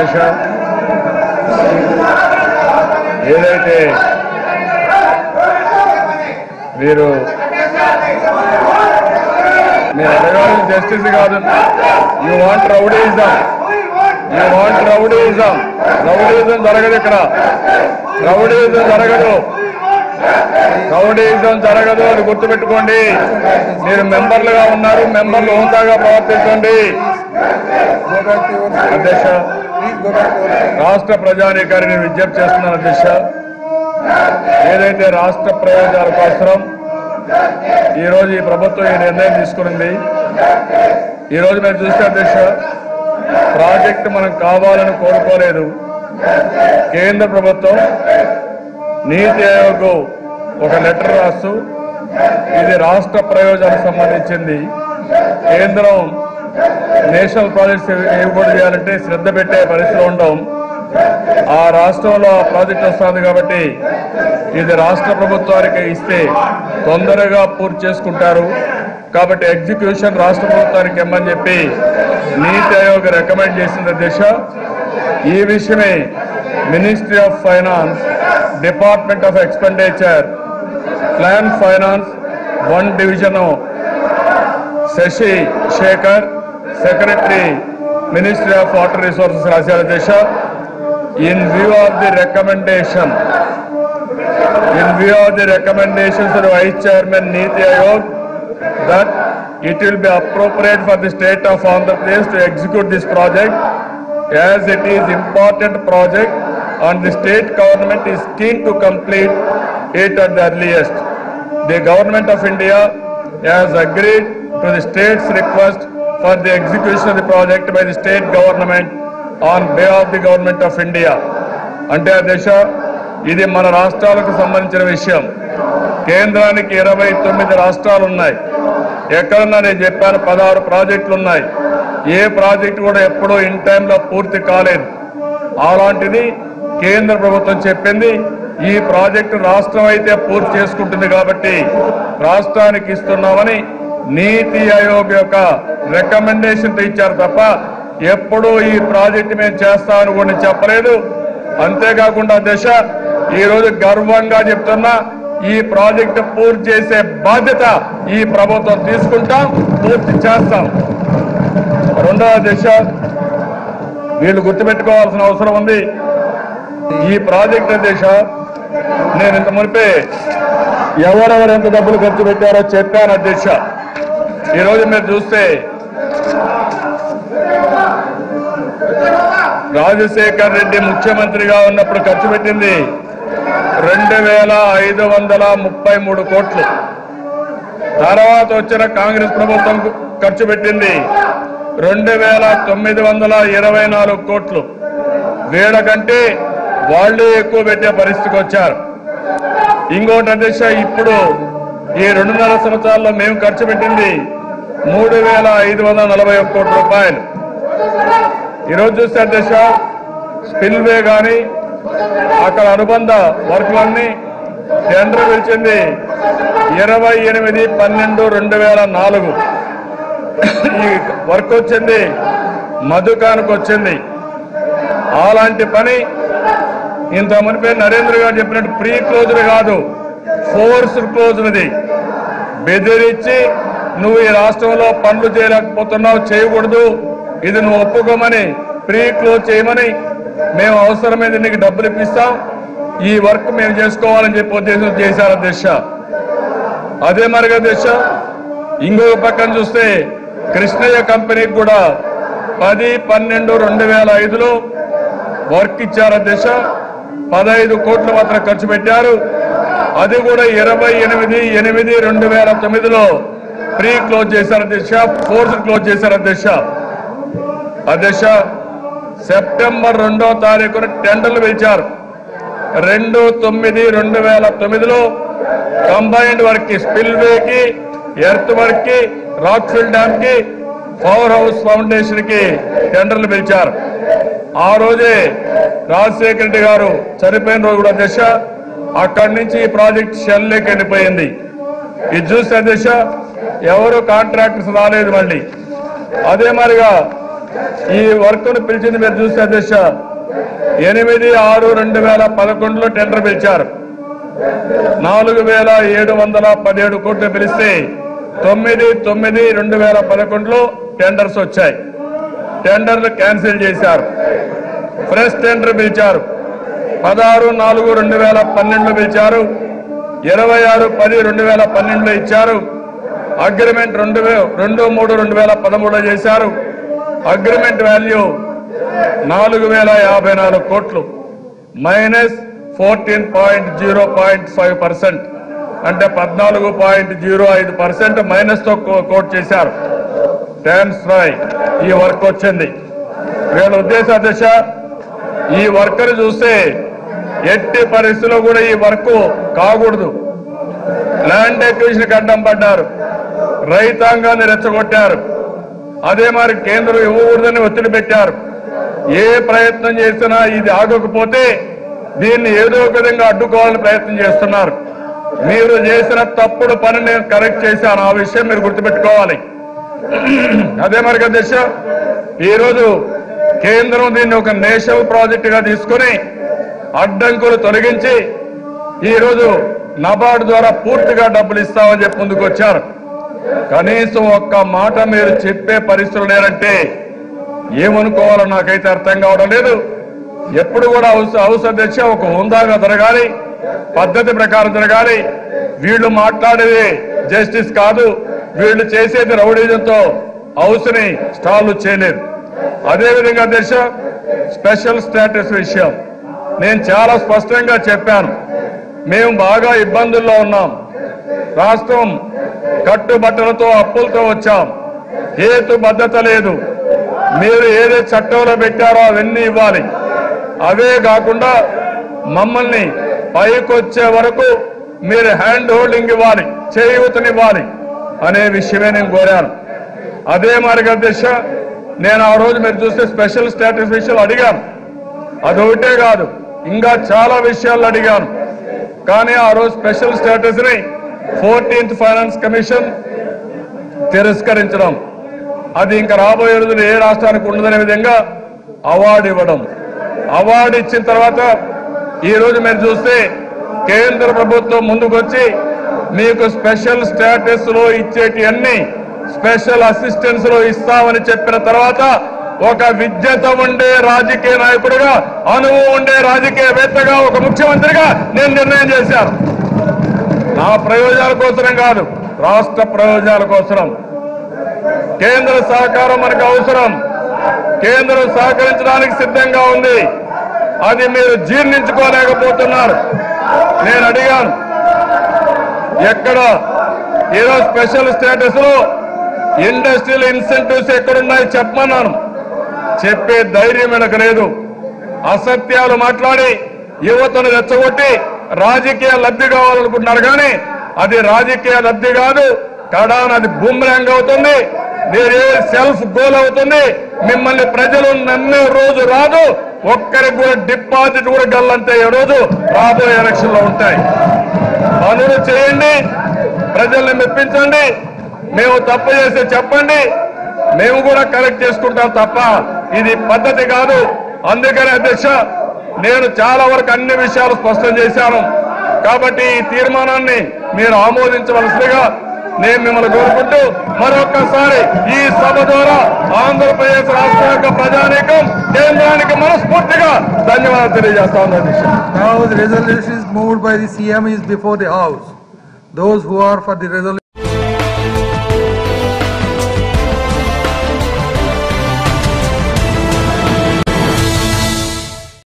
అధ్యక్ష ఏదైతే మీరు మీరు అడగాల్సిన జస్టిస్ కాదు you want rowdyism you want rowdyism rowdyism జరగదు ఇక్కడ రౌడీజం జరగదు రౌడీజం జరగదు అని గుర్తుపెట్టుకోండి మీరు మెంబర్లుగా ఉన్నారు మెంబర్లు హోందాగా ప్రవర్తించండి అధ్యక్ష రాష్ట్ర ప్రజానీకాన్ని నేను విజ్ఞప్తి చేస్తున్నాను అధ్యక్ష ఏదైతే రాష్ట్ర ప్రయోజనాల కోసం ఈ రోజు ఈ ప్రభుత్వం ఈ నిర్ణయం తీసుకునింది ఈ రోజు మీరు చూస్తే అధ్యక్ష ప్రాజెక్టు మనం కావాలని కోరుకోలేదు కేంద్ర ప్రభుత్వం నీతి ఆయోగ్ ఒక లెటర్ రాస్తూ ఇది రాష్ట్ర ప్రయోజనాలకు సంబంధించింది కేంద్రం నేషనల్ ప్రాజెక్ట్స్ ఏర్పాటు చేయాలంటే శ్రద్ధ పెట్టే పరిస్థితిలో ఉండడం ఆ రాష్ట్రంలో ఆ ప్రాజెక్ట్ వస్తుంది కాబట్టి ఇది రాష్ట్ర ప్రభుత్వానికి ఇస్తే తొందరగా పూర్తి చేసుకుంటారు కాబట్టి ఎగ్జిక్యూషన్ రాష్ట్ర ప్రభుత్వానికి ఇమ్మని చెప్పి నీతి ఆయోగ్ రికమెండ్ చేసిన దిశ ఈ విషయమే ministry of finance department of expenditure plan finance one division Shashi Shekhar secretary ministry of water resources రాశారు దిశ in view of the recommendation, in view of the recommendations of the Vice Chairman Niti Aayog, that it will be appropriate for the state of Andhra Pradesh to execute this project as it is important project and the state government is keen to complete it at the earliest. The government of India has agreed to the state's request for the execution of the project by the state government on behalf the government of India అంటే అధ్యక్ష ఇది మన రాష్ట్రాలకు సంబంధించిన విషయం కేంద్రానికి ఇరవై తొమ్మిది రాష్ట్రాలు ఉన్నాయి ఎక్కడన్నా నేను చెప్పాను పదహారు ప్రాజెక్టులు ఉన్నాయి ఏ ప్రాజెక్టు కూడా ఎప్పుడూ ఇన్ టైంలో పూర్తి కాలేదు అలాంటిది కేంద్ర ప్రభుత్వం చెప్పింది ఈ ప్రాజెక్టు రాష్ట్రం అయితే పూర్తి చేసుకుంటుంది కాబట్టి రాష్ట్రానికి ఇస్తున్నామని నీతి ఆయోగ్ యొక్క రికమెండేషన్ ఇచ్చారు తప్ప ఎప్పుడూ ఈ ప్రాజెక్టు మేము చేస్తామని కూడా నేను చెప్పలేదు అంతేకాకుండా దశ ఈ రోజు గర్వంగా చెప్తున్నా ఈ ప్రాజెక్టు పూర్తి చేసే బాధ్యత ఈ ప్రభుత్వం తీసుకుంటాం పూర్తి చేస్తాం రెండవ దశ వీళ్ళు గుర్తుపెట్టుకోవాల్సిన అవసరం ఉంది ఈ ప్రాజెక్టు దశ నేను ఇంత మునిపే ఎవరెవరు ఎంత డబ్బులు ఖర్చు పెట్టారో చెప్పాను అధ్యక్ష ఈరోజు మీరు చూస్తే రాజశేఖర్ రెడ్డి ముఖ్యమంత్రిగా ఉన్నప్పుడు ఖర్చు పెట్టింది రెండు వేల ఐదు వందల ముప్పై మూడు కోట్లు తర్వాత వచ్చిన కాంగ్రెస్ ప్రభుత్వం ఖర్చు పెట్టింది రెండు వేల తొమ్మిది వందల ఇరవై నాలుగు కోట్లు వీళ్ళకంటే వాళ్ళే ఎక్కువ పెట్టే పరిస్థితికి వచ్చారు ఇంకోటి అధ్యక్ష ఇప్పుడు ఈ రెండున్నర సంవత్సరాల్లో మేము ఖర్చు పెట్టింది మూడు వేల ఐదు వందల నలభై ఒక్క కోట్ల రూపాయలు ఈరోజు చూస్తే అధ్యక్ష స్పిల్వే కానీ అక్కడ అనుబంధ వర్కులన్నీ టెండర్ పిలిచింది ఇరవై ఎనిమిది పన్నెండు రెండు వేల నాలుగు ఈ వర్క్ వచ్చింది మధుకానికి వచ్చింది అలాంటి పని ఇంత మునిపే నరేంద్ర గారు చెప్పినట్టు ప్రీ క్లోజ్డ్ కాదు ఫోర్స్ క్లోజ్డ్ ఇది బెదిరించి నువ్వు ఈ రాష్ట్రంలో పనులు చేయలేకపోతున్నావు చేయకూడదు ఇది నువ్వు ఒప్పుకోమని ప్రీ క్లోజ్ చేయమని మేము అవసరమైంది నీకు డబ్బులు ఇప్పిస్తాం ఈ వర్క్ మేము చేసుకోవాలని చెప్పి ఉద్దేశం చేశారు అధ్యక్ష అదే మరిగా అధ్యక్ష ఇంకొక పక్కన చూస్తే కృష్ణయ్య కంపెనీకి కూడా పది పన్నెండు రెండు వేల ఐదులో వర్క్ ఇచ్చారు అధ్యక్ష పదహైదు కోట్లు మాత్రం ఖర్చు పెట్టారు అది కూడా ఇరవై ఎనిమిది ఎనిమిది రెండు వేల తొమ్మిదిలో ప్రీ క్లోజ్ చేశారు అధ్యక్ష ఫోర్స్ క్లోజ్ చేశారు అధ్యక్ష అధ్యక్ష సెప్టెంబర్ రెండో తారీఖున టెండర్లు పిలిచారు రెండు తొమ్మిది రెండు వేల తొమ్మిదిలో కంబైన్డ్ వర్క్ కి స్పిల్వేకి ఎర్త్ వర్క్ కి రాక్ఫిల్ డ్యామ్ కి పవర్ హౌస్ ఫౌండేషన్ కి టెండర్లు పిలిచారు ఆ రోజే రాజశేఖర రెడ్డి గారు చనిపోయిన రోజు కూడా దశ అక్కడి నుంచి ఈ ప్రాజెక్ట్ షెల్లోకి వెళ్ళిపోయింది ఇది చూస్తే దశ ఎవరు కాంట్రాక్టర్స్ రాలేదు మళ్ళీ అదే మరిగా ఈ వర్క్ ను పిలిచింది మీరు చూస్తే అధ్యక్ష ఎనిమిది ఆరు రెండు వేల పదకొండులో టెండర్ పిలిచారు నాలుగు వేల ఏడు వందల పదిహేడు కోట్లు పిలిస్తే తొమ్మిది తొమ్మిది రెండు వేల పదకొండులో టెండర్స్ వచ్చాయి టెండర్లు క్యాన్సిల్ చేశారు ఫ్రెష్ టెండర్ పిలిచారు పదహారు నాలుగు రెండు వేల పన్నెండులో పిలిచారు ఇరవై ఆరు పది రెండు వేల పన్నెండులో ఇచ్చారు అగ్రిమెంట్ రెండు వే రెండు మూడు రెండు వేల పదమూడులో చేశారు అగ్రిమెంట్ వాల్యూ నాలుగు వేల యాభై నాలుగు కోట్లు minus fourteen point zero point five percent అంటే పద్నాలుగు పాయింట్ జీరో ఐదు పర్సెంట్ మైనస్ తో కో- కోట్ చేశారు థ్యాంక్స్ రాయ్ ఈ వర్క్ వచ్చింది వీళ్ళ ఉద్దేశ దిశ ఈ వర్క్ చూస్తే ఎట్టి పరిస్థితుల్లో కూడా ఈ వర్క్ కాకూడదు ల్యాండ్ ఎక్విజిషన్ అడ్డం పడ్డారు రైతాంగాన్ని రెచ్చగొట్టారు అదే మరి కేంద్రం ఇవ్వకూడదని ఒత్తిడి పెట్టారు ఏ ప్రయత్నం చేసినా ఇది ఆగకపోతే దీన్ని ఏదో ఒక విధంగా అడ్డుకోవాలని ప్రయత్నం చేస్తున్నారు మీరు చేసిన తప్పుడు పని నేను కరెక్ట్ చేశాను ఆ విషయం మీరు గుర్తుపెట్టుకోవాలి అదే మరి అధ్యక్ష ఈరోజు కేంద్రం దీన్ని ఒక నేషనల్ ప్రాజెక్ట్ గా తీసుకుని అడ్డంకులు తొలగించి ఈరోజు నబార్డు ద్వారా పూర్తిగా డబ్బులు ఇస్తామని చెప్పి ముందుకు వచ్చారు కనీసం ఒక్క మాట మీరు చెప్పే పరిస్థితులు లేరంటే ఏమనుకోవాలో నాకైతే అర్థం కావడం లేదు ఎప్పుడు కూడా హౌస్ హౌస్ అధ్యక్ష ఒక హుందాగా జరగాలి పద్ధతి ప్రకారం జరగాలి వీళ్ళు మాట్లాడేది జస్టిస్ కాదు వీళ్ళు చేసేది రౌడీజంతో హౌస్ ని స్టాల్ చేయలేదు అదేవిధంగా అధ్యక్ష స్పెషల్ స్టేటస్ విషయం నేను చాలా స్పష్టంగా చెప్పాను మేము బాగా ఇబ్బందుల్లో ఉన్నాం రాష్ట్రం కట్టుబట్టలతో అప్పులతో వచ్చాం హేతు భద్రత లేదు మీరు ఏదే చట్టంలో పెట్టారో అవన్నీ ఇవ్వాలి అవే కాకుండా మమ్మల్ని పైకొచ్చే వరకు మీరు హ్యాండ్ హోల్డింగ్ ఇవ్వాలి చేయూతనివ్వాలి అనే విషయమే నేను కోరాను అదే మార్గ దిశ నేను ఆ రోజు మీరు చూస్తే స్పెషల్ స్టేటస్ విషయాలు అడిగాను అదొకటే కాదు ఇంకా చాలా విషయాలు అడిగాను కానీ ఆ రోజు స్పెషల్ స్టేటస్ ని ఫోర్టీన్త్ ఫైనాన్స్ కమిషన్ తిరస్కరించడం అది ఇంకా రాబోయే రోజులు ఏ రాష్ట్రానికి ఉండదనే విధంగా అవార్డు ఇవ్వడం అవార్డు ఇచ్చిన తర్వాత ఈ రోజు మీరు చూస్తే కేంద్ర ప్రభుత్వం ముందుకొచ్చి మీకు స్పెషల్ స్టేటస్ లో ఇచ్చేటి అన్ని స్పెషల్ అసిస్టెన్స్ లో ఇస్తామని చెప్పిన తర్వాత ఒక విద్యత ఉండే రాజకీయ నాయకుడిగా అనుభవం ఉండే రాజకీయవేత్తగా ఒక ముఖ్యమంత్రిగా నేను నిర్ణయం చేశాను నా ప్రయోజనాల కోసరం కాదు రాష్ట్ర ప్రయోజనాల కోసరం కేంద్ర సహకారం మనకు అవసరం కేంద్రం సహకరించడానికి సిద్ధంగా ఉంది అది మీరు జీర్ణించుకోలేకపోతున్నారు నేను అడిగాను ఎక్కడ ఏదో స్పెషల్ స్టేటస్ లో ఇండస్ట్రియల్ ఇన్సెంటివ్స్ ఎక్కడున్నాయో చెప్పమన్నాను చెప్పే ధైర్యం మనకు లేదు అసత్యాలు మాట్లాడి యువతను రెచ్చగొట్టి రాజకీయ లబ్ధి కావాలనుకుంటున్నారు కానీ అది రాజకీయ లబ్ధి కాదు కడాన్ అది బూమ్రాంగ్ అవుతుంది మీరు సెల్ఫ్ గోల్ అవుతుంది మిమ్మల్ని ప్రజలు నమ్మే రోజు రాదు ఒక్కరికి కూడా డిపాజిట్ కూడా గల్లంతే ఈ రోజు రాబోయే ఎలక్షన్ లో ఉంటాయి పనులు చేయండి ప్రజల్ని మెప్పించండి మేము తప్పు చేస్తే చెప్పండి మేము కూడా కరెక్ట్ చేసుకుంటాం తప్ప ఇది పద్ధతి కాదు అందుకని అధ్యక్ష నేను చాలా వరకు అన్ని విషయాలు స్పష్టం చేశాను కాబట్టి ఈ తీర్మానాన్ని మీరు ఆమోదించవలసిందిగా నేను మిమ్మల్ని కోరుకుంటూ మరొక్కసారి ఈ సభ ద్వారా ఆంధ్రప్రదేశ్ రాష్ట్ర యొక్క ప్రజానీకం కేంద్రానికి మనస్ఫూర్తిగా ధన్యవాదాలు తెలియజేస్తా ఉన్నాను అధ్యక్ష Now the resolution is moved by the CM is before the House. Those who are for the resolution